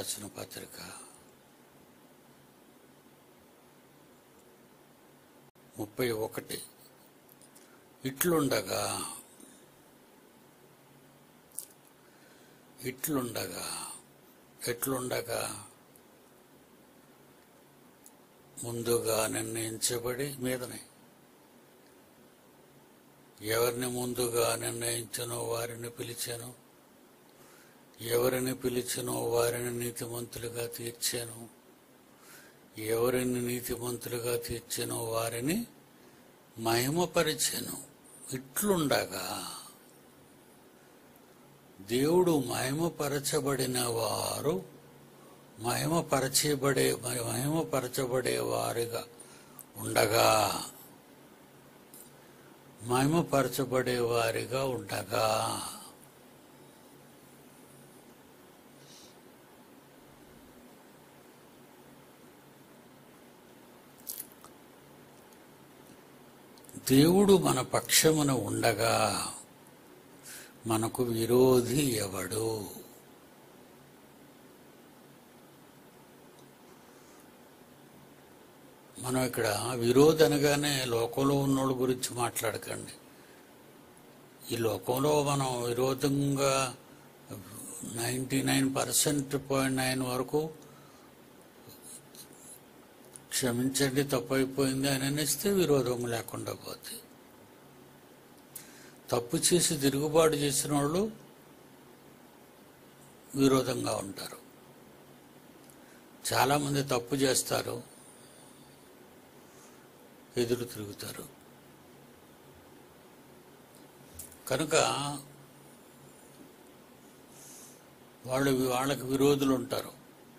రాసిన పత్రిక ముప్పై ఒకటి ఇట్లుండగా ఇట్లుండగా ఎట్లుండగా ముందుగా నిర్ణయించబడి మీదనే ఎవరిని ముందుగా నిర్ణయించనో వారిని పిలిచాను ఎవరిని పిలిచినో వారిని నీతిమంతులుగా తీర్చాను ఎవరిని నీతిమంతులుగా తీర్చానో వారిని మహిమపరిచాను ఇట్లుండగా దేవుడు మహిమపరచబడిన వారు మహిమపరచబడే మహిమపరచబడే వారిగా ఉండగా మహిమపరచబడే వారిగా ఉండగా దేవుడు మన పక్షమున ఉండగా మనకు విరోధి ఎవడు మనం ఇక్కడ విరోధి అనగానే లోకంలో ఉన్నోళ్ళ గురించి మాట్లాడకండి ఈ లోకంలో మనం విరోధంగా ninety nine percent point nine వరకు క్షమించండి తప్పైపోయింది అని అనేస్తే విరోధం లేకుండా పోతుంది తప్పు చేసి తిరుగుబాటు చేసిన వాళ్ళు విరోధంగా ఉంటారు చాలామంది తప్పు చేస్తారు ఎదురు తిరుగుతారు కనుక వాళ్ళు వాళ్ళకి విరోధులు ఉంటారు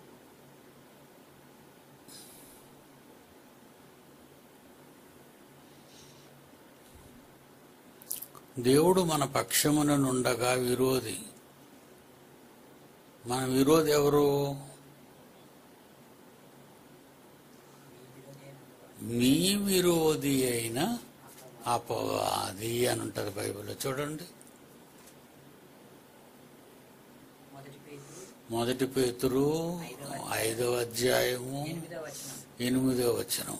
దేవుడు మన పక్షమున నుండగా విరోధి మన విరోధి ఎవరు మీ విరోధి అయిన అపవాది అని ఉంటుంది బైబిల్లో చూడండి మొదటి పేతురు మొదటి పేతురు ఐదవ అధ్యాయము ఎనిమిదవ వచనం ఎనిమిదవ వచనం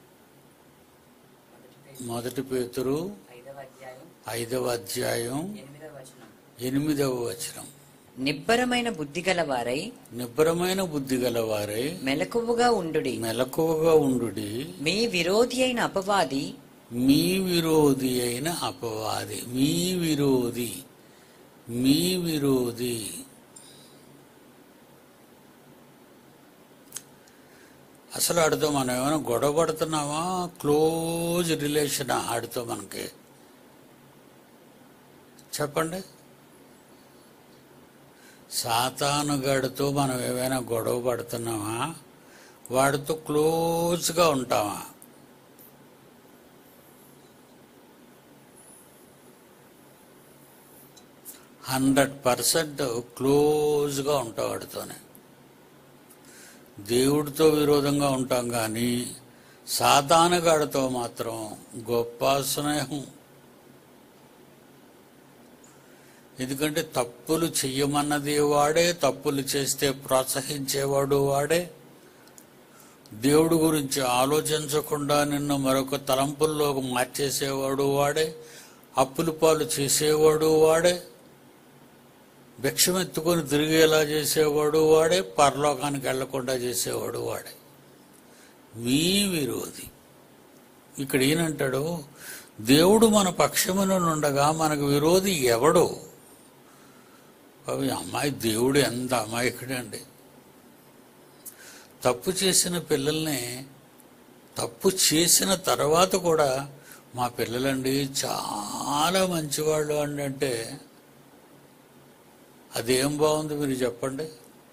మొదటి మొదటి పేతురు పేతురు ఐదవ అధ్యాయం ఐదవ అధ్యాయం ఎనిమిదవ వచనం ఎనిమిదవ వచనం నిబ్బరమైన బుద్ధి గలవారై నిబ్బరమైన బుద్ధి గలవారై మెలకువగా ఉండుడి మెలకువగా ఉండుడి మీ విరోధి అయిన అపవాది మీ విరోధి అయిన అపవాది మీ విరోధి మీ విరోధి అసలు ఆడితో మనం ఏమైనా గొడవ పడుతున్నామా క్లోజ్ రిలేషన్ ఆడితో మనకి చెప్పండి సాతానుగాడితో మనం ఏమైనా గొడవ పడుతున్నామా వాడితో క్లోజ్గా ఉంటామా హండ్రెడ్ పర్సెంట్ క్లోజ్గా ఉంటాం వాడితోనే దేవుడితో విరోధంగా ఉంటాం కానీ సాతానుగాడితో మాత్రం గొప్ప స్నేహం ఎందుకంటే తప్పులు చెయ్యమన్నది వాడే తప్పులు చేస్తే ప్రోత్సహించేవాడు వాడే దేవుడి గురించి ఆలోచించకుండా నిన్ను మరొక తలంపుల్లోకి మార్చేసేవాడు వాడే అప్పులు పాలు చేసేవాడు వాడే భిక్షమెత్తుకొని తిరిగేలా చేసేవాడు వాడే పరలోకానికి వెళ్లకుండా చేసేవాడు వాడే మీ విరోధి ఇక్కడ ఈయనంటాడు దేవుడు మన పక్షమున నుండగా మనకు విరోధి ఎవడు అవి అమ్మాయి దేవుడు ఎంత అమాయకుడండి తప్పు చేసిన పిల్లల్ని తప్పు చేసిన తర్వాత కూడా మా పిల్లలండి చాలా మంచివాళ్ళు అండి అంటే అదేం బాగుంది మీరు చెప్పండి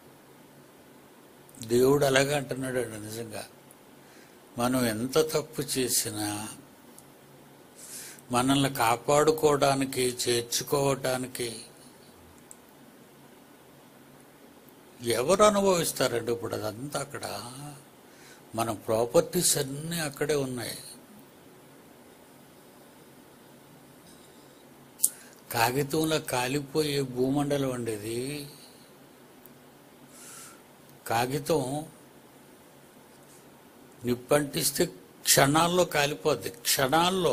దేవుడు అలాగే అంటున్నాడు అండి నిజంగా మనం ఎంత తప్పు చేసినా మనల్ని కాపాడుకోవడానికి చేర్చుకోవటానికి ఎవరు అనుభవిస్తారండి ఇప్పుడు అదంతా అక్కడ మన ప్రాపర్టీస్ అన్నీ అక్కడే ఉన్నాయి కాగితంలో కాలిపోయే భూమండలం అండి ఇది కాగితం నిప్పంటిస్తే క్షణాల్లో కాలిపోద్ది క్షణాల్లో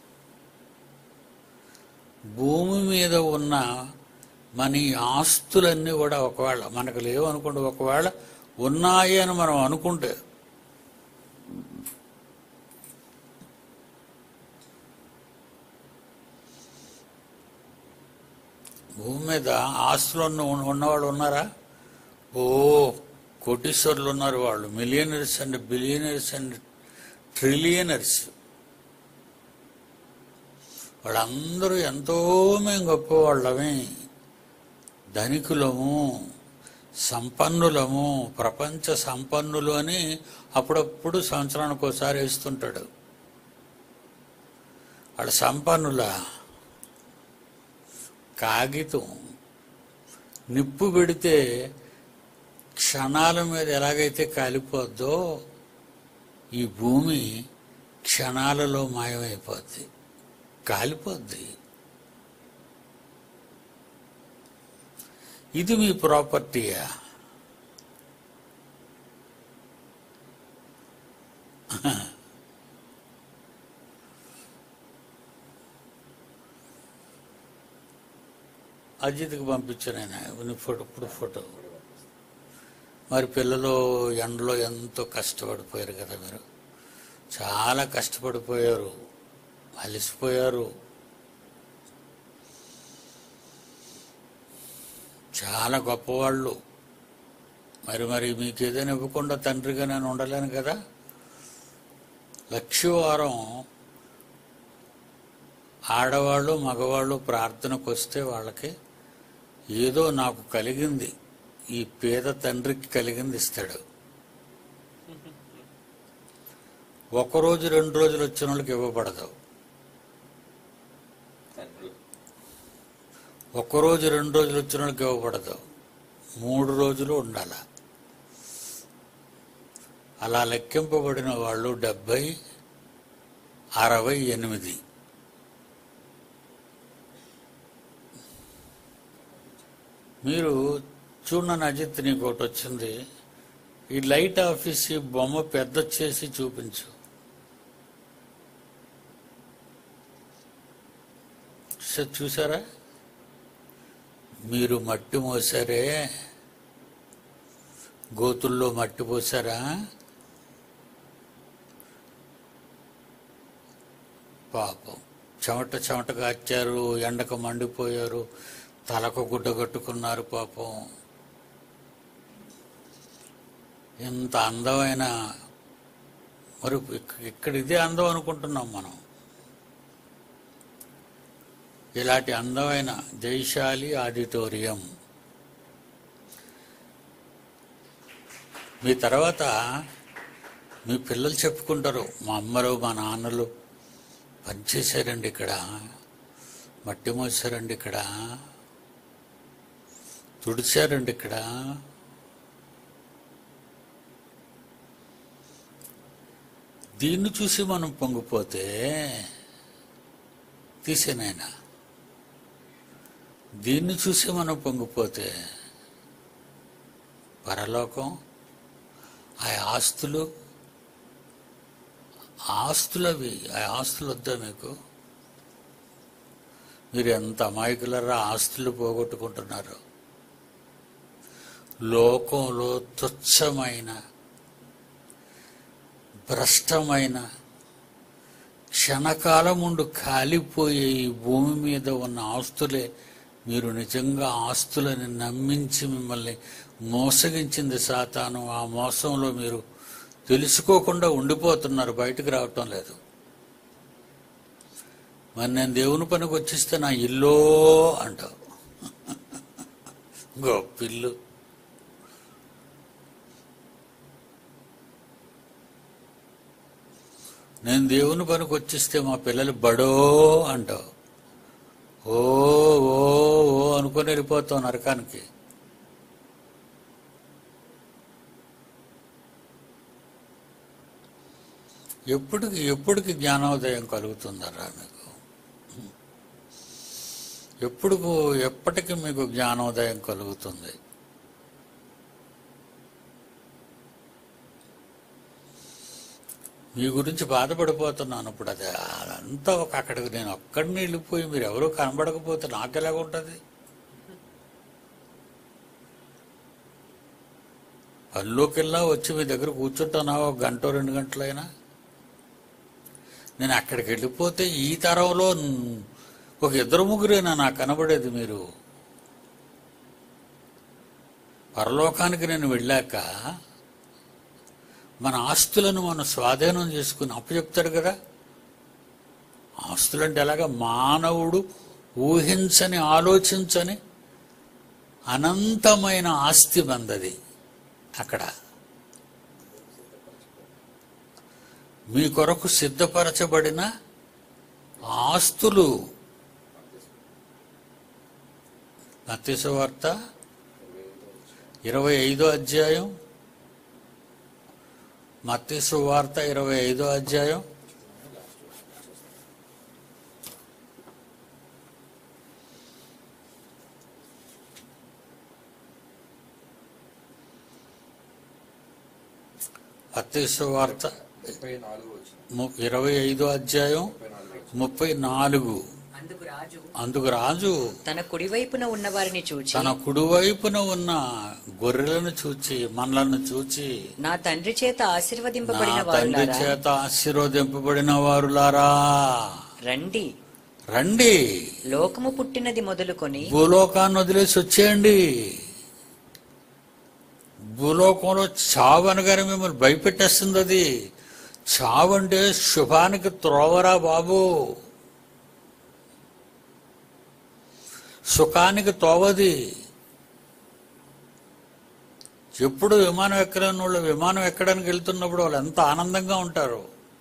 భూమి మీద ఉన్న మన ఈ ఆస్తులన్నీ కూడా ఒకవేళ మనకు లేవు అనుకోండి ఒకవేళ ఉన్నాయి అని మనం అనుకుంటే భూమి మీద ఆస్తులు ఉన్న ఉన్నవాళ్ళు ఉన్నారా ఓ కోటీశ్వరులు ఉన్నారు వాళ్ళు millionaires and billionaires and trillionaires వాళ్ళందరూ ఎంతో మేము గొప్పవాళ్ళమే ధనికులము సంపన్నులము ప్రపంచ సంపన్నులు అని అప్పుడప్పుడు సంవత్సరానికి ఒకసారి వేస్తుంటాడు వాళ్ళ సంపన్నుల కాగితం నిప్పు పెడితే క్షణాల మీద ఎలాగైతే కాలిపోద్దో ఈ భూమి క్షణాలలో మాయమైపోద్ది కాలిపోద్ది ఇది మీ ప్రాపర్టీయా అజిత్కి పంపించాను ఆయన నీ ఫోటో ఇప్పుడు ఫోటో మరి పిల్లలు ఎండలో ఎంతో కష్టపడిపోయారు కదా మీరు చాలా కష్టపడిపోయారు అలసిపోయారు చాలా గొప్పవాళ్ళు మరి మరి మీకు ఏదైనా ఇవ్వకుండా తండ్రిగా నేను ఉండలేను కదా లక్ష్యవారం ఆడవాళ్ళు మగవాళ్ళు ప్రార్థనకు వస్తే వాళ్ళకి ఏదో నాకు కలిగింది ఈ పేద తండ్రికి కలిగింది ఇస్తాడు ఒక రోజు రెండు రోజులు వచ్చిన వాళ్ళకి ఇవ్వబడదు ఒక రోజు రెండు రోజులు వచ్చిన వాళ్ళకి ఇవ్వబడదు మూడు రోజులు ఉండాల అలా లెక్కింపబడిన వాళ్ళు డెబ్బై అరవై ఎనిమిది మీరు చూడని అజిత్ నీకు ఒకటి వచ్చింది ఈ లైట్ ఆఫీస్ ఈ బొమ్మ పెద్ద చేసి చూపించు స- చూసారా మీరు మట్టి మోసారే గోతుల్లో మట్టి పోసారా పాపం చెమట చెమట కాచారు ఎండకు మండిపోయారు తలకు గుడ్డ కట్టుకున్నారు పాపం ఇంత అందమైన మరి ఇక్- ఇక్కడ ఇదే అందం అనుకుంటున్నాం మనం ఇలాంటి అందమైన జైశాలి ఆడిటోరియం మీ తర్వాత మీ పిల్లలు చెప్పుకుంటారు మా అమ్మలు మా నాన్నలు పనిచేశారండి ఇక్కడ మట్టి మోసారండి ఇక్కడ తుడిచారండి ఇక్కడ దీన్ని చూసి మనం పొంగిపోతే తీసేనాయన దీన్ని చూసి మనం పొంగిపోతే పరలోకం ఆ ఆస్తులు ఆస్తులు అవి ఆ ఆస్తులు వద్దా మీకు మీరు ఎంత అమాయకులరా ఆస్తులు పోగొట్టుకుంటున్నారు లోకంలో తుచ్చమైన భ్రష్టమైన క్షణకాలముండు కాలిపోయే ఈ భూమి మీద ఉన్న ఆస్తులే మీరు నిజంగా ఆస్తులని నమ్మించి మిమ్మల్ని మోసగించింది సాతాను ఆ మోసంలో మీరు తెలుసుకోకుండా ఉండిపోతున్నారు బయటకు రావటం లేదు మరి నేను దేవుని పనికి వచ్చిస్తే నా ఇల్లో అంటావు గొప్పిల్లు నేను దేవుని పనికి వచ్చిస్తే మా పిల్లలు బడో అంటావు ఓ ఓ ఓ అనుకొని వెళ్ళిపోతావు నరకానికి ఎప్పటికి ఎప్పటికి జ్ఞానోదయం కలుగుతుందరా మీకు ఎప్పుడు ఎప్పటికి మీకు జ్ఞానోదయం కలుగుతుంది మీ గురించి బాధపడిపోతున్నాను ఇప్పుడు అది అదంతా ఒక అక్కడికి నేను ఒక్కడిని వెళ్ళిపోయి మీరు ఎవరూ కనబడకపోతే నాకు ఎలాగుంటుంది పనిలోకెల్లా వచ్చి మీ దగ్గర కూర్చుంటానా ఒక గంట రెండు గంటలైనా నేను అక్కడికి వెళ్ళిపోతే ఈ తరంలో న్- ఒక ఇద్దరు ముగ్గురేనా నాకు కనబడేది మీరు పరలోకానికి నేను వెళ్ళాక మన ఆస్తులను మనం స్వాధీనం చేసుకుని అప్పు చెప్తాడు కదా ఆస్తులు అంటే ఎలాగా మానవుడు ఊహించని ఆలోచించని అనంతమైన ఆస్తి మందది అక్కడ మీ కొరకు సిద్ధపరచబడిన ఆస్తులు మత్స్య వార్త ఇరవై ఐదో అధ్యాయం మత్స్సు వార్త ఇరవై ఐదో అధ్యాయం మత్స్సు వార్త ముప్పై నాలుగు వచ్చిన ము- ఇరవై ఐదో అధ్యాయం ముప్పై నాలుగు వచ్చిన ముప్పై నాలుగు అందుకు రాజు అందుకు రాజు తన కుడివైపున ఉన్న వారిని చూచి తన కుడివైపున ఉన్న గొర్రెలను చూచి మనలను చూచి నా తండ్రి చేత నా ఆశీర్వదింపబడిన తండ్రి వారులారా చేత ఆశీర్వదింపబడిన వారులారా రండి రండి లోకము పుట్టినది మొదలుకొని భూలోకాన్ని వదిలేసి వచ్చేయండి భూలోకంలో చావు అనగానే మిమ్మల్ని భయపెట్టేస్తుంది అది చావు అంటే శుభానికి త్రోవరా బాబు సుఖానికి తోవది ఎప్పుడు విమానం ఎక్కలేని వాళ్ళు విమానం ఎక్కడానికి వెళ్తున్నప్పుడు వాళ్ళు ఎంత ఆనందంగా ఉంటారు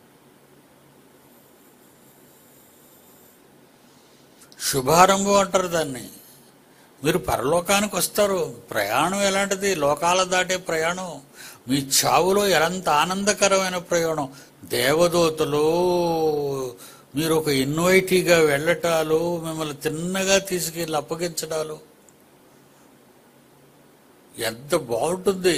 శుభారంభం అంటారు దాన్ని మీరు పరలోకానికి వస్తారు ప్రయాణం ఎలాంటిది లోకాల దాటే ప్రయాణం మీ చావులో ఎలంత ఆనందకరమైన ప్రయాణం దేవదూతలు మీరు ఒక ఇన్వైటీగా వెళ్ళటాలు మిమ్మల్ని తిన్నగా తీసుకెళ్ళి అప్పగించడాలు ఎంత బాగుంటుంది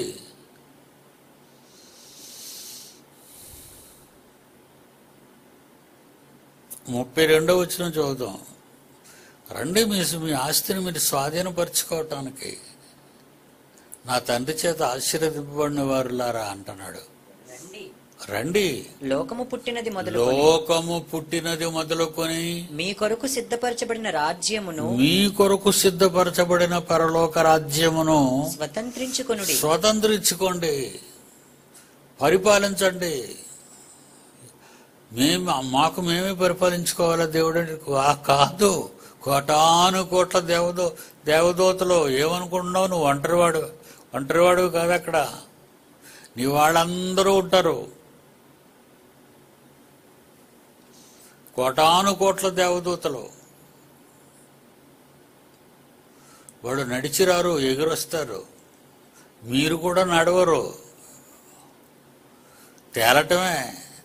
ముప్పై రెండో వచ్చిన చదువుతాం రండి మీ మీ ఆస్తిని మీరు స్వాధీనపరచుకోవటానికి నా తండ్రి చేత ఆశీర్వదింపబడిన వారులారా అంటున్నాడు రండి రండి లోకము పుట్టినది మొదలుకొని లోకము పుట్టినది మొదలుకొని మీ కొరకు సిద్ధపరచబడిన రాజ్యమును మీ కొరకు సిద్ధపరచబడిన పరలోక రాజ్యమును స్వతంత్రించుకొనుడి స్వతంత్రించుకోండి పరిపాలించండి మేము మాకు మేమే పరిపాలించుకోవాలా దేవుడు అంటే వా- కాదు కోటాను కోట్ల దేవదో దేవదూతలు ఏమనుకుంటున్నావు నువ్వు ఒంటరివాడు ఒంటరివాడు కాదు అక్కడ నీ వాళ్ళందరూ ఉంటారు కోటాను కోట్ల దేవదూతలు వాడు నడిచిరారు ఎగురొస్తారు మీరు కూడా నడవరు తేలటమే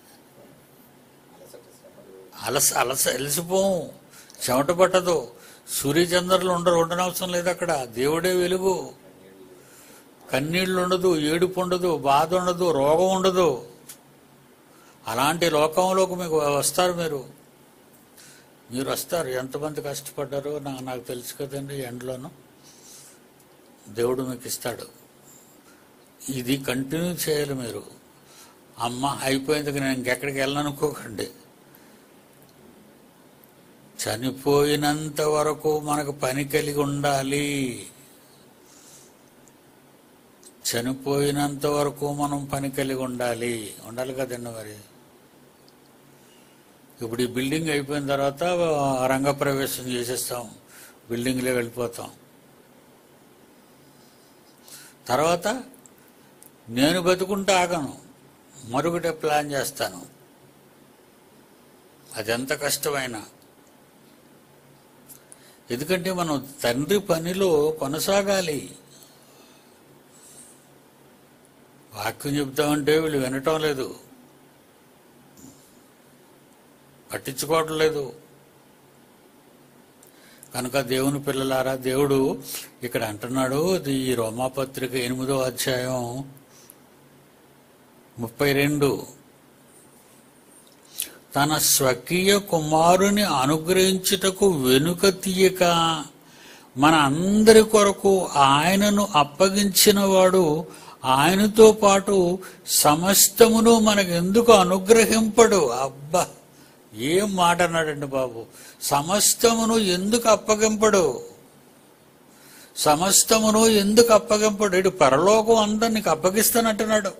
అలస అలస అలసిపోం చెమట పట్టదు సూర్యచంద్రులు ఉండరు ఉండనవసరం లేదు అక్కడ దేవుడే వెలుగు కన్నీళ్ళు ఉండదు ఏడుపు ఉండదు బాధ ఉండదు రోగం ఉండదు అలాంటి లోకంలోకి మీకు వస్తారు మీరు మీరు వస్తారు ఎంతమంది కష్టపడ్డారో నా నాకు తెలుసు కదండి ఎండలోనూ దేవుడు మీకు ఇస్తాడు ఇది కంటిన్యూ చేయాలి మీరు అమ్మ అయిపోయింది నేను ఇంకెక్కడికి వెళ్ళనుకోకండి చనిపోయినంత వరకు మనకు పని కలిగి ఉండాలి చనిపోయినంత వరకు మనం పని కలిగి ఉండాలి ఉండాలి కదండి మరి ఇప్పుడు ఈ బిల్డింగ్ అయిపోయిన తర్వాత రంగప్రవేశం చేసేస్తాం బిల్డింగ్లో వెళ్ళిపోతాం తర్వాత నేను బతుకుంటే ఆగను మరొకటి ప్లాన్ చేస్తాను అదెంత కష్టమైనా ఎందుకంటే మనం తండ్రి పనిలో కొనసాగాలి వాక్యం చెప్తామంటే వీళ్ళు వినటం లేదు పట్టించుకోవటం లేదు కనుక దేవుని పిల్లలారా దేవుడు ఇక్కడ అంటున్నాడు ఇది ఈ రోమాపత్రిక ఎనిమిదో అధ్యాయం ముప్పై రెండు తన స్వకీయ కుమారుని అనుగ్రహించుటకు వెనుక తీయక మన అందరి కొరకు ఆయనను అప్పగించిన వాడు ఆయనతో పాటు సమస్తమును మనకెందుకు అనుగ్రహింపడు అబ్బా ఏం మాట అన్నాడండి బాబు సమస్తమును ఎందుకు అప్పగింపడు సమస్తమును ఎందుకు అప్పగింపడు ఇటు పరలోకం అంతా నీకు అప్పగిస్తానంటున్నాడు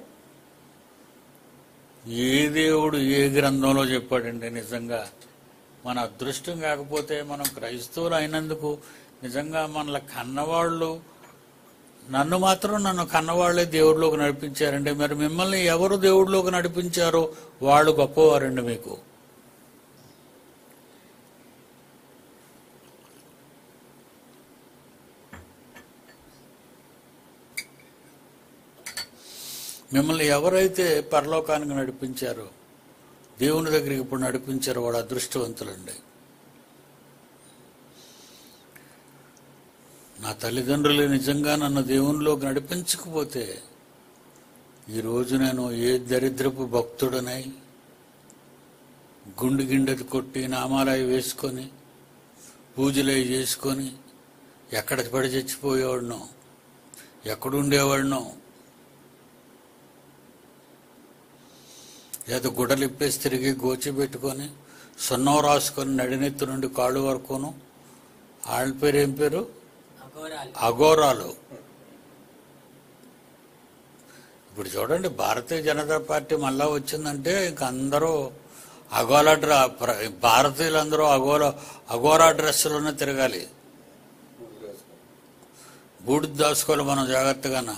ఏ దేవుడు ఏ గ్రంథంలో చెప్పాడండి నిజంగా మన అదృష్టం కాకపోతే మనం క్రైస్తవులు అయినందుకు నిజంగా మనల కన్నవాళ్ళు నన్ను మాత్రం నన్ను కన్నవాళ్లే దేవుడిలోకి నడిపించారండి మరి మిమ్మల్ని ఎవరు దేవుడిలోకి నడిపించారో వాళ్ళు గొప్పవారండి మీకు మిమ్మల్ని ఎవరైతే పరలోకానికి నడిపించారో దేవుని దగ్గరికి ఇప్పుడు నడిపించారో వాడు అదృష్టవంతులండి నా తల్లిదండ్రులు నిజంగా నన్ను దేవునిలోకి నడిపించకపోతే ఈరోజు నేను ఏ దరిద్రపు భక్తుడనై గుండు గిండెది కొట్టి నామాలయ వేసుకొని పూజలవి చేసుకొని ఎక్కడ పడి చచ్చిపోయేవాడినో ఎక్కడుండేవాడినో లేదా గుడ్డలు ఇప్పేసి తిరిగి గోచి పెట్టుకొని సున్నం రాసుకొని నడినెత్తు నుండి కాళ్ళు వరకును వాళ్ళ పేరు ఏం పేరు అఘోరాలు ఇప్పుడు చూడండి భారతీయ జనతా పార్టీ మళ్ళా వచ్చిందంటే ఇంక అందరూ అగోలా డ్ర ప్ర- భారతీయులందరూ అగోల అఘోరా డ్రెస్సులోనే తిరగాలి బూడిద దాచుకోవాలి మనం జాగ్రత్తగాన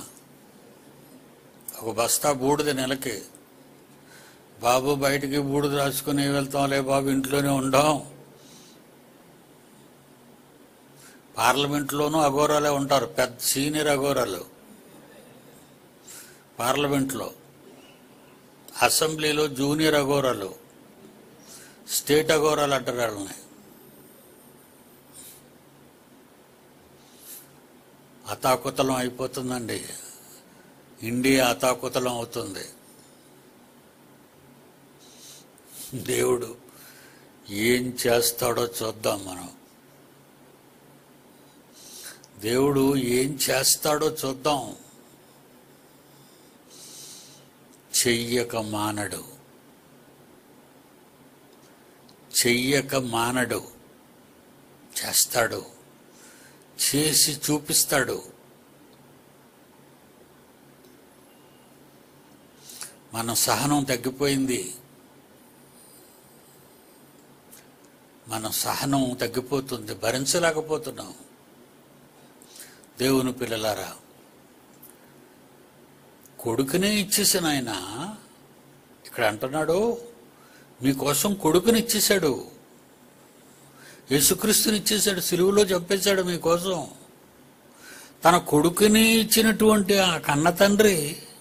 ఒక బస్తా బూడిద నెలకి బాబు బయటికి బూడిద రాసుకుని వెళ్తాంలే బాబు ఇంట్లోనే ఉండాం పార్లమెంట్లోనూ అఘోరాలే ఉంటారు పెద్ద సీనియర్ అఘోరాలు పార్లమెంట్లో అసెంబ్లీలో జూనియర్ అఘోరాలు స్టేట్ అఘోరాలు అంటారు వాళ్ళని అతాకుతలం అయిపోతుందండి ఇండియా అతాకుతలం అవుతుంది దేవుడు ఏం చేస్తాడో చూద్దాం మనం దేవుడు ఏం చేస్తాడో చూద్దాం చెయ్యక మానడు చెయ్యక మానడు చేస్తాడు చేసి చూపిస్తాడు మన సహనం తగ్గిపోయింది మన సహనం తగ్గిపోతుంది భరించలేకపోతున్నాం దేవుని పిల్లలారా కొడుకునే ఇచ్చేసిన ఆయన ఇక్కడ అంటున్నాడు మీకోసం కొడుకుని ఇచ్చేశాడు యేసుక్రీస్తుని ఇచ్చేశాడు సిలువులో చంపేశాడు మీకోసం తన కొడుకుని ఇచ్చినటువంటి ఆ కన్న తండ్రి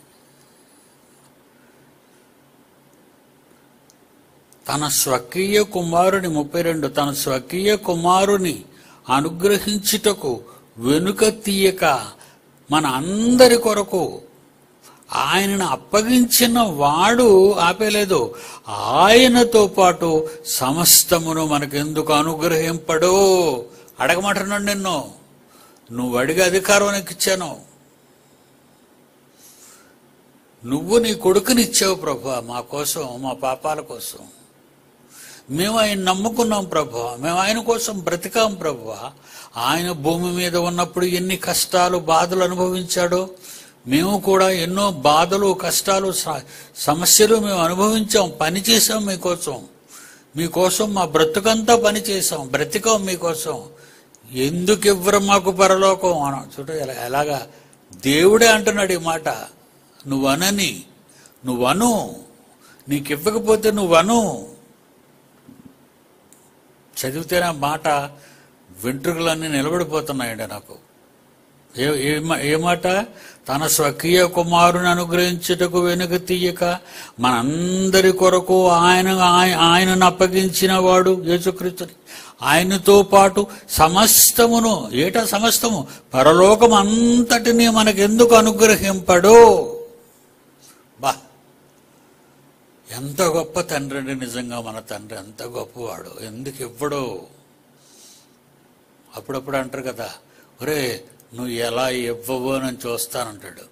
తన స్వకీయ కుమారుని ముప్పై రెండు తన స్వకీయ కుమారుని అనుగ్రహించుటకు వెనుక తీయక మన అందరి కొరకు ఆయనను అప్పగించిన వాడు ఆపేలేదు ఆయనతో పాటు సమస్తమును మనకెందుకు అనుగ్రహింపడు అడగమంటున్నాడు నిన్ను నువ్వు అడిగే అధికారం నాకు ఇచ్చాను నువ్వు నీ కొడుకుని ఇచ్చావు ప్రభా మా కోసం మా పాపాల కోసం మేము ఆయన నమ్ముకున్నాం ప్రభా మేము ఆయన కోసం బ్రతికాం ప్రభా ఆయన భూమి మీద ఉన్నప్పుడు ఎన్ని కష్టాలు బాధలు అనుభవించాడో మేము కూడా ఎన్నో బాధలు కష్టాలు స- సమస్యలు మేము అనుభవించాం పని చేసాం మీకోసం మీకోసం మా బ్రతుకంతా పని చేసాం బ్రతికాం మీకోసం ఎందుకు ఇవ్వరు మాకు పరలోకం అన చూడ ఎలా- ఎలాగా దేవుడే అంటున్నాడు ఈ మాట నువ్వనని నువ్వను నీకు ఇవ్వకపోతే నువ్వను చదివితేనే ఆ మాట వెంట్రుకలన్నీ నిలబడిపోతున్నాయండి నాకు ఏ ఏ మా- ఏ మాట తన స్వకీయ కుమారుని అనుగ్రహించుటకు వెనుక తీయక మనందరి కొరకు ఆయన ఆయ- ఆయనను అప్పగించిన వాడు యేసుక్రీస్తుని ఆయనతో పాటు సమస్తమును ఏట సమస్తము పరలోకం అంతటినీ మనకెందుకు అనుగ్రహింపడు బా ఎంత గొప్ప తండ్రి అండి నిజంగా మన తండ్రి ఎంత గొప్పవాడు ఎందుకు ఇవ్వడు అప్పుడప్పుడు అంటారు కదా ఒరే నువ్వు ఎలా ఇవ్వవు అని చూస్తానంటాడు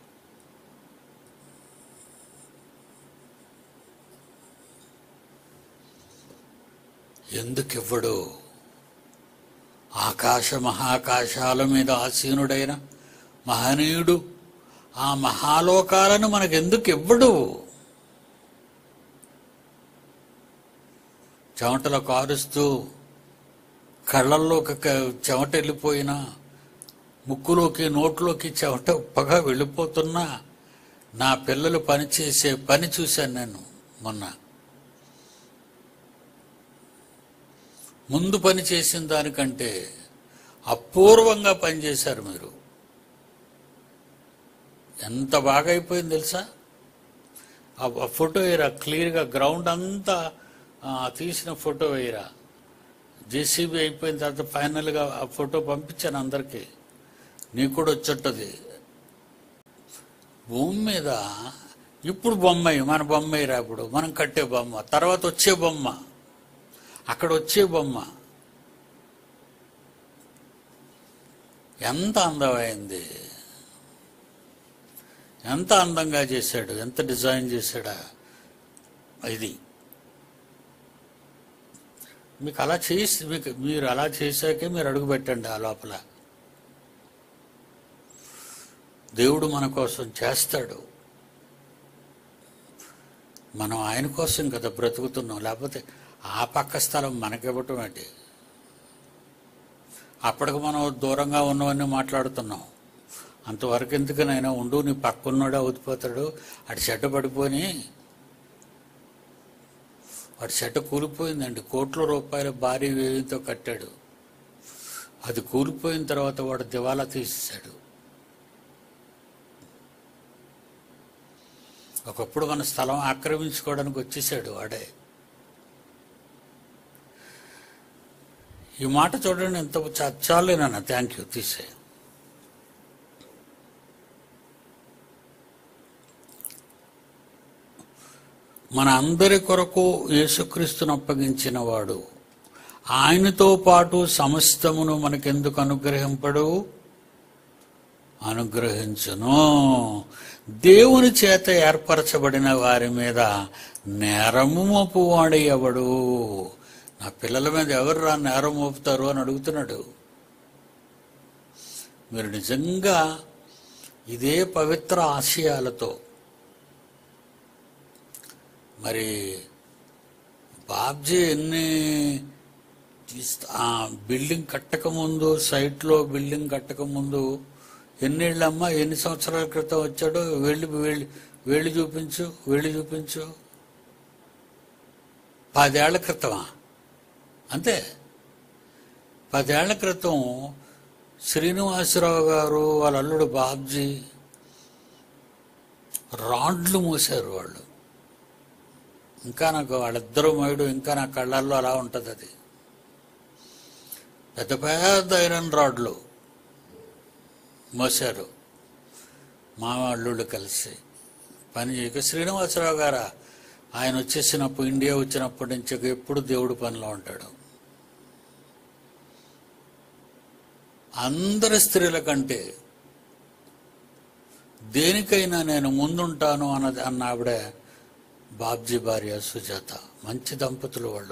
ఎందుకు ఇవ్వడు ఆకాశ మహాకాశాల మీద ఆసీనుడైన మహనీయుడు ఆ మహాలోకాలను మనకెందుకు ఇవ్వడు చెమటలో కారుస్తూ కళ్ళల్లోకి క- చెమట వెళ్ళిపోయినా ముక్కులోకి నోట్లోకి చెమట ఉప్పగా వెళ్ళిపోతున్నా నా పిల్లలు పనిచేసే పని చూశాను నేను మొన్న ముందు పని చేసిన దానికంటే అపూర్వంగా పనిచేశారు మీరు ఎంత బాగా అయిపోయింది తెలుసా ఆ ఆ ఫోటో వేయరా క్లియర్గా గ్రౌండ్ అంతా ఆ, తీసిన ఫోటో వేయరా జేసీబీ అయిపోయిన తర్వాత ఫైనల్గా ఆ ఫోటో పంపించాను అందరికీ నీకు కూడా వచ్చుంటుంది భూమి మీద ఇప్పుడు బొమ్మాయి మన బొమ్మాయి రా ఇప్పుడు మనం కట్టే బొమ్మ తర్వాత వచ్చే బొమ్మ అక్కడ వచ్చే బొమ్మ ఎంత అందమైంది ఎంత అందంగా చేశాడు ఎంత డిజైన్ చేశాడా ఇది మీకు అలా చేసి మీకు మీరు అలా చేశాకే మీరు అడుగు పెట్టండి ఆ లోపల దేవుడు మన కోసం చేస్తాడు మనం ఆయన కోసం కదా బ్రతుకుతున్నాం లేకపోతే ఆ పక్క స్థలం మనకివ్వటం ఏంటి అప్పటికి మనం దూరంగా ఉన్నవన్నీ మాట్లాడుతున్నాం అంతవరకు ఎందుకనైనా ఉండు నీ పక్కన్నాడు అవుతిపోతాడు అటు చెడ్డ పడిపోని వాడి చెట్ట కూలిపోయిందండి కోట్ల రూపాయల భారీ వ్యయంతో కట్టాడు అది కూలిపోయిన తర్వాత వాడు దివాలా తీసేశాడు ఒకప్పుడు మన స్థలం ఆక్రమించుకోవడానికి వచ్చేసాడు వాడే ఈ మాట చూడండి ఎంత చా- చాలేనన్న థ్యాంక్ యూ తీసే మన అందరి కొరకు యేసుక్రీస్తును అప్పగించిన వాడు ఆయనతో పాటు సమస్తమును మనకెందుకు అనుగ్రహింపడు అనుగ్రహించును దేవుని చేత ఏర్పరచబడిన వారి మీద నేరము మోపువాడు ఎవడు నా పిల్లల మీద ఎవరు రా నేరం మోపుతారు అని అడుగుతున్నాడు మీరు నిజంగా ఇదే పవిత్ర ఆశయాలతో మరి బాబ్జీ ఎన్ని తీస్త- ఆ బిల్డింగ్ కట్టక ముందు సైట్లో బిల్డింగ్ కట్టక ముందు ఎన్నేళ్ళమ్మా ఎన్ని సంవత్సరాల క్రితం వచ్చాడో వెళ్ళి వెళ్ళి వెళ్ళి చూపించు వెళ్ళి చూపించు పదేళ్ల క్రితమా అంతే పదేళ్ల క్రితం శ్రీనివాసరావు గారు వాళ్ళ అల్లుడు బాబ్జీ రాడ్లు మూసారు వాళ్ళు ఇంకా నాకు వాళ్ళిద్దరూ మయుడు ఇంకా నా కళ్ళల్లో అలా ఉంటుంది అది పెద్ద పెద్ద ఐరన్ రాడ్లు మోసారు మా అల్లుళ్ళు కలిసి పని చేయక శ్రీనివాసరావు గారా ఆయన వచ్చేసినప్పుడు ఇండియా వచ్చినప్పటి నుంచి ఎప్పుడు దేవుడి పనిలో ఉంటాడు అందరి స్త్రీల కంటే దేనికైనా నేను ముందుంటాను అన్నది అన్న ఆవిడ బాబ్జీ భార్య సుజాత మంచి దంపతులు వాళ్ళు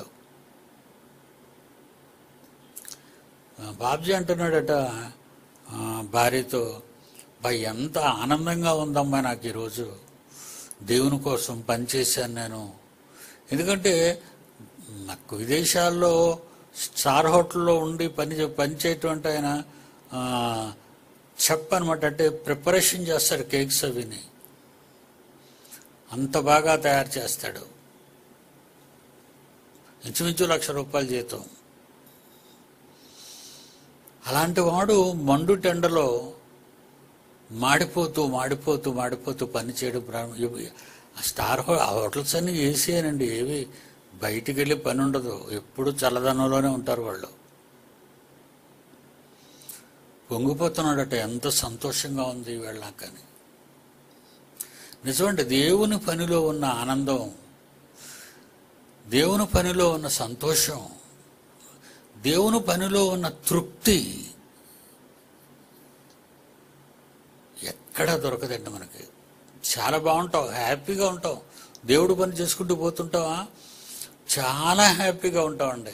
ఆ, బాబ్జీ అంటున్నాడట ఆ, భార్యతో బా ఎంత ఆనందంగా ఉందమ్మా నాకు ఈరోజు దేవుని కోసం పనిచేశాను నేను ఎందుకంటే నాకు విదేశాల్లో స్టార్ హోటల్లో ఉండి పని చే- పని చేయటం అంటే ఆయన ఆ, చెప్ అనమాట అంటే ప్రిపరేషన్ చేస్తాడు కేక్స్ అవిని అంత బాగా తయారు చేస్తాడు ఇంచుమించు లక్ష రూపాయల జీతం అలాంటి వాడు మండు టెండలో మాడిపోతూ మాడిపోతూ మాడిపోతూ పని చేయడం ప్రారంభం ఇవి- ఆ స్టార్ హో ఆ హోటల్స్ అన్ని ఏసీయేనండి ఏవి బయటికి వెళ్ళి పని ఉండదు ఎప్పుడు చల్లదనంలోనే ఉంటారు వాళ్ళు పొంగిపోతున్నాడట ఎంత సంతోషంగా ఉంది వీళ్ళ నాకని నిజమండి దేవుని పనిలో ఉన్న ఆనందం దేవుని పనిలో ఉన్న సంతోషం దేవుని పనిలో ఉన్న తృప్తి ఎక్కడా దొరకదండి మనకి చాలా బాగుంటావు హ్యాపీగా ఉంటావు దేవుడు పని చేసుకుంటూ పోతుంటావా చాలా హ్యాపీగా ఉంటామండి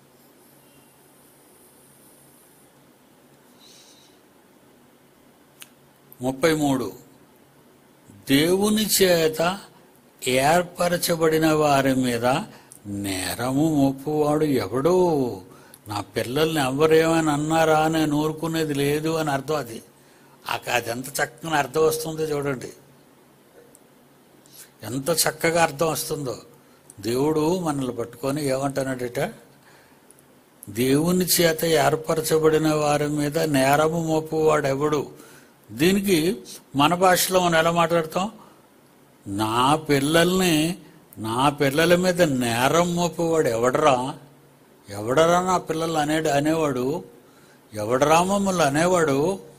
ముప్పై మూడు దేవుని చేత ఏర్పరచబడిన వారి మీద నేరము మోపువాడు ఎవడు నా పిల్లల్ని ఎవరేమని అన్నారా అని ఊరుకునేది లేదు అని అర్థం అది ఆ అది ఎంత చక్కగా అర్థం వస్తుందో చూడండి ఎంత చక్కగా అర్థం వస్తుందో దేవుడు మనల్ని పట్టుకొని ఏమంటున్నాడట దేవుని చేత ఏర్పరచబడిన వారి మీద నేరము మోపువాడు ఎవడు దీనికి మన భాషలో మనం ఎలా మాట్లాడతాం నా పిల్లల్ని నా పిల్లల మీద నేరం మోపేవాడు ఎవడరా ఎవడరా నా పిల్లలు అనేడు అనేవాడు ఎవడరా మమ్మల్ని అనేవాడు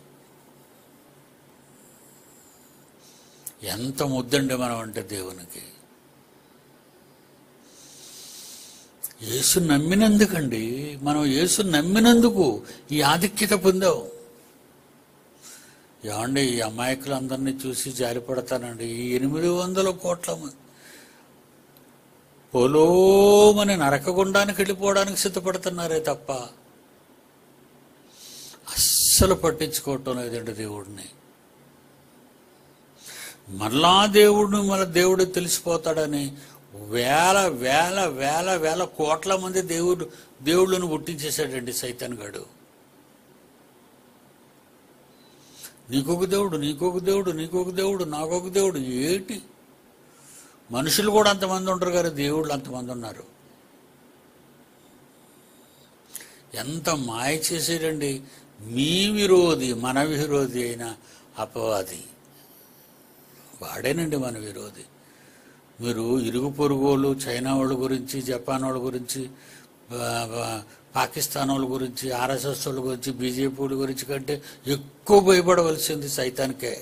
ఎంత ముద్దండి మనం అంటే దేవునికి యేసు నమ్మినందుకండి మనం యేసు నమ్మినందుకు ఈ ఆధిక్యత పొందాం ఏమండి ఈ అమాయకులందరినీ చూసి జారిపడతానండి ఈ ఎనిమిది వందల కోట్ల మంది పొలోమని నరకగుండానికి వెళ్ళిపోవడానికి సిద్ధపడుతున్నారే తప్ప అస్సలు పట్టించుకోవటం లేదండి దేవుడిని మళ్ళా దేవుడిని మన దేవుడు తెలిసిపోతాడని వేల వేల వేల వేల కోట్ల మంది దేవుడు దేవుళ్ళను పుట్టించేశాడండి సైతాన్ గాడు నీకొక దేవుడు నీకొక దేవుడు నీకొక దేవుడు నాకొక దేవుడు ఏంటి మనుషులు కూడా అంతమంది ఉంటారు కదా దేవుళ్ళు అంతమంది ఉన్నారు ఎంత మాయ చేసేటండి మీ విరోధి మన విరోధి అయిన అపవాది వాడేనండి మన విరోధి మీరు ఇరుగు పొరుగోళ్ళు చైనా వాళ్ళ గురించి జపాన్ వాళ్ళ గురించి బా- బా- పాకిస్తాన్ వాళ్ళ గురించి ఆర్ఎస్ఎస్ వాళ్ళ గురించి బీజేపీ వాళ్ళ గురించి కంటే ఎక్కువ భయపడవలసింది సైతానికే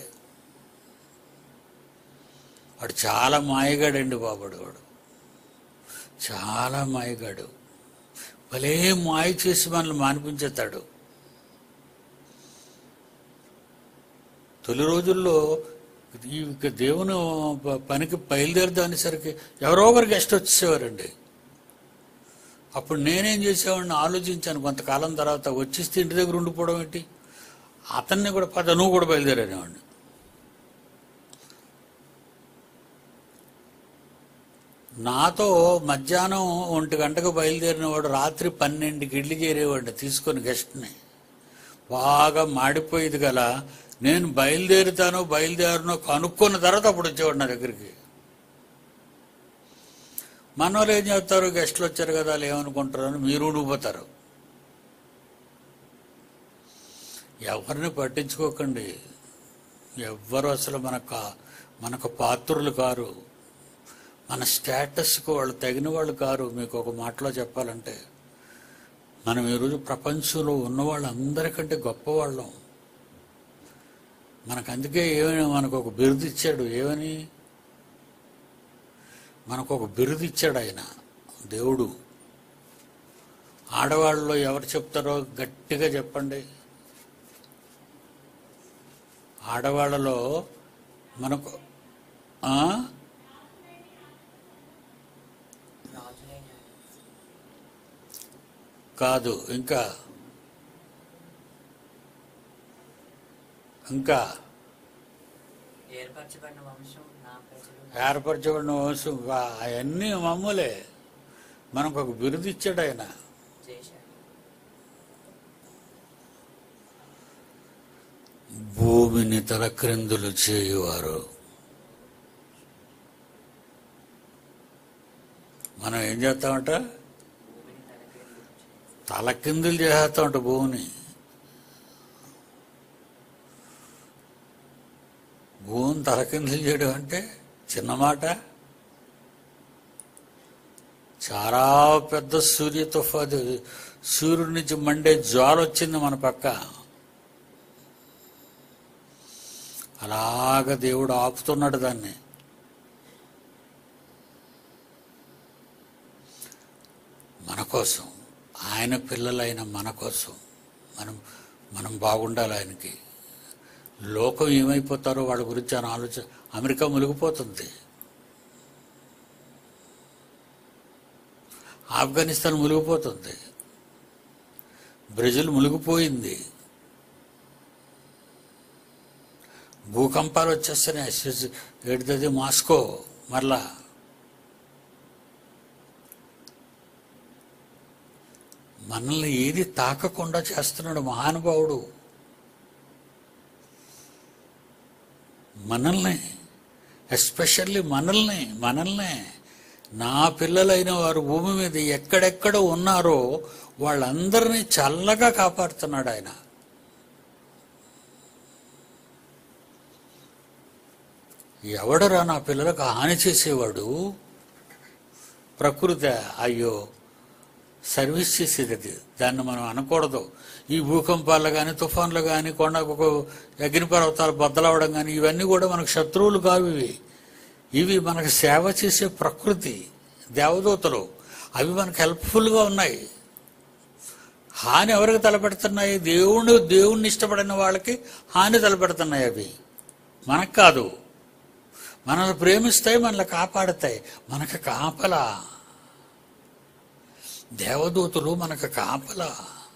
వాడు చాలా మాయగాడండి బాబుడు వాడు చాలా మాయగాడు భలే మాయ చేసి మనల్ని మానిపించేస్తాడు తొలి రోజుల్లో ఈ ఇక దేవుని ప- పనికి బయలుదేరదానేసరికి ఎవరో ఒకరు గెస్ట్ వచ్చేసేవారండి అప్పుడు నేనేం చేసేవాడిని ఆలోచించాను కొంతకాలం తర్వాత వచ్చేస్తే ఇంటి దగ్గర ఉండిపోవడం ఏంటి అతన్ని కూడా పద నువ్వు కూడా బయలుదేరేవాడిని నాతో మధ్యాహ్నం ఒంటి గంటకు బయలుదేరిన వాడు రాత్రి పన్నెండుకి ఇడ్లీ చేరేవాడిని తీసుకొని గెస్ట్ని బాగా మాడిపోయేది గల నేను బయలుదేరుతానో బయలుదేరనో కనుక్కున్న తర్వాత అప్పుడు వచ్చేవాడు నా దగ్గరికి మన వాళ్ళు ఏం చేస్తారు గెస్ట్లు వచ్చారు కదా వాళ్ళు ఏమనుకుంటారు అని మీరు ఉండిపోతారు ఎవరిని పట్టించుకోకండి ఎవ్వరు అసలు మనకు మనకు పాత్రులు కారు మన స్టేటస్కి వాళ్ళు తగిన వాళ్ళు కారు మీకు ఒక మాటలో చెప్పాలంటే మనం ఈరోజు ప్రపంచంలో ఉన్న వాళ్ళందరికంటే గొప్పవాళ్ళం మనకు అందుకే ఏమైనా మనకు ఒక బిరుదు ఇచ్చాడు ఏమని మనకు ఒక బిరుదు ఇచ్చాడు ఆయన దేవుడు ఆడవాళ్ళలో ఎవరు చెప్తారో గట్టిగా చెప్పండి ఆడవాళ్ళలో మనకు ఆ? కాదు ఇంకా ఇంకా ఏర్పరచబడిన వంశం నా ప్రజలు ఏర్పరచబడిన వంశం కా- అవన్నీ మామూలే మనకు ఒక బిరుదు ఇచ్చాడు ఆయన చేశాడు భూమిని తలక్రిందులు చేయువారు మనం ఏం చేస్తామంట భూమిని తలక్రిందులు చేశాడు. తలకిందులు చేస్తామంట భూమిని భూమిని తలకిందులు చేయడం అంటే చిన్న మాట చాలా పెద్ద సూర్య తుఫాను సూర్యుడి నుంచి మండే జ్వాల వచ్చింది మన పక్క అలాగ దేవుడు ఆపుతున్నాడు దాన్ని మన కోసం ఆయన పిల్లలైన మన కోసం మనం మనం బాగుండాలి ఆయనకి లోకం ఏమైపోతారో వాళ్ళ గురించి అని ఆలోచన అమెరికా మునిగిపోతుంది ఆఫ్ఘనిస్తాన్ మునిగిపోతుంది బ్రెజిల్ మునిగిపోయింది భూకంపాలు వచ్చేస్తున్నాయి స్విజ్- ఏంటిది మాస్కో మరలా మనల్ని ఏది తాకకుండా చేస్తున్నాడు మహానుభావుడు మనల్ని ఎస్పెషల్లీ మనల్ని మనల్ని నా పిల్లలైన వారు భూమి మీద ఎక్కడెక్కడ ఉన్నారో వాళ్ళందరినీ చల్లగా కాపాడుతున్నాడు ఆయన ఎవడరా నా పిల్లలకు హాని చేసేవాడు ప్రకృతి అయ్యో సర్వీస్ చేసేది అది దాన్ని మనం అనకూడదు ఈ భూకంపాలు కానీ తుఫాన్లు కానీ కొండకు అగ్నిపర్వతాలు బద్దలవడం కానీ ఇవన్నీ కూడా మనకు శత్రువులు కావు ఇవి ఇవి మనకు సేవ చేసే ప్రకృతి దేవదూతలు అవి మనకు హెల్ప్ఫుల్గా ఉన్నాయి హాని ఎవరికి తలపెడుతున్నాయి దేవుడు దేవుణ్ణి ఇష్టపడిన వాళ్ళకి హాని తలపెడుతున్నాయి అవి మనకు కాదు మనల్ని ప్రేమిస్తాయి మనల్ని కాపాడుతాయి మనకు కాపలా దేవదూతలు మనకు కాపలా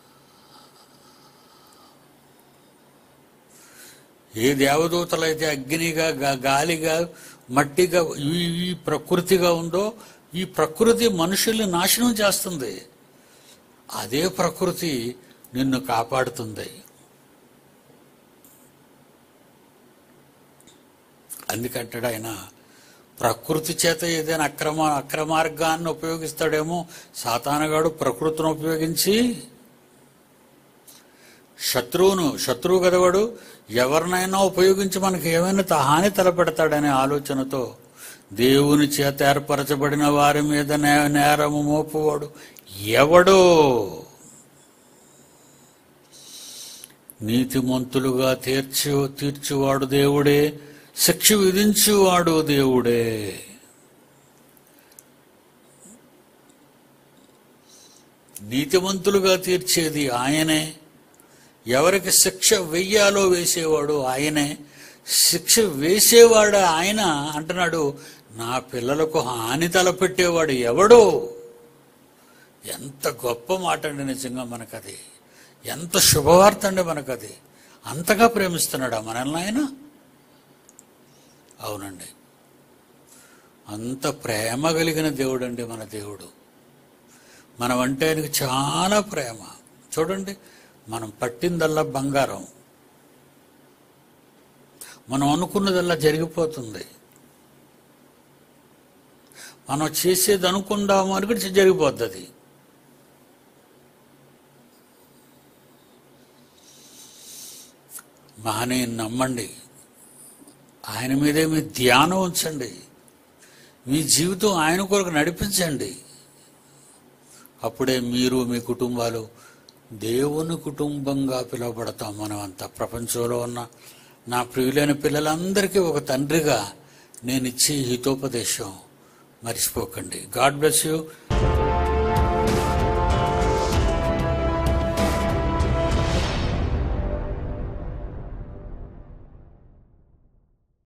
ఏ దేవదూతలైతే అగ్నిగా గా- గాలిగా మట్టిగా ఈ ఈ ప్రకృతిగా ఉందో ఈ ప్రకృతి మనుషుల్ని నాశనం చేస్తుంది అదే ప్రకృతి నిన్ను కాపాడుతుంది అందుకంటాడు ఆయన ప్రకృతి చేత ఏదైనా అక్రమ అక్రమార్గాన్ని ఉపయోగిస్తాడేమో సాతానగాడు ప్రకృతిని ఉపయోగించి శత్రువును శత్రువు కదవాడు ఎవరినైనా ఉపయోగించి మనకి ఏమైనా త- హాని తలపెడతాడనే ఆలోచనతో దేవుని చేత ఏర్పరచబడిన వారి మీద నే- నేరము మోపువాడు ఎవడో నీతిమంతులుగా తీర్చు తీర్చువాడు దేవుడే శిక్ష విధించువాడు దేవుడే నీతిమంతులుగా తీర్చేది ఆయనే ఎవరికి శిక్ష వెయ్యాలో వేసేవాడు ఆయనే శిక్ష వేసేవాడు ఆయన అంటున్నాడు నా పిల్లలకు హాని తలపెట్టేవాడు ఎవడో ఎంత గొప్ప మాట అండి నిజంగా మనకది ఎంత శుభవార్త అండి మనకది అంతగా ప్రేమిస్తున్నాడా మనల్ని ఆయన అవునండి అంత ప్రేమ కలిగిన దేవుడు అండి మన దేవుడు మనం అంటే ఆయనకు చాలా ప్రేమ చూడండి మనం పట్టిందల్లా బంగారం మనం అనుకున్నదల్లా జరిగిపోతుంది మనం చేసేది అనుకుందాము అని కూడా జరిగిపోద్ది అది మహనీయుని నమ్మండి ఆయన మీదే మీ ధ్యానం ఉంచండి మీ జీవితం ఆయన కొరకు నడిపించండి అప్పుడే మీరు మీ కుటుంబాలు దేవుని కుటుంబంగా పిలువబడతాం మనం అంతా ప్రపంచంలో ఉన్న నా ప్రియులైన పిల్లలందరికీ ఒక తండ్రిగా నేను ఇచ్చే హితోపదేశం మర్చిపోకండి గాడ్ బ్లెస్ యూ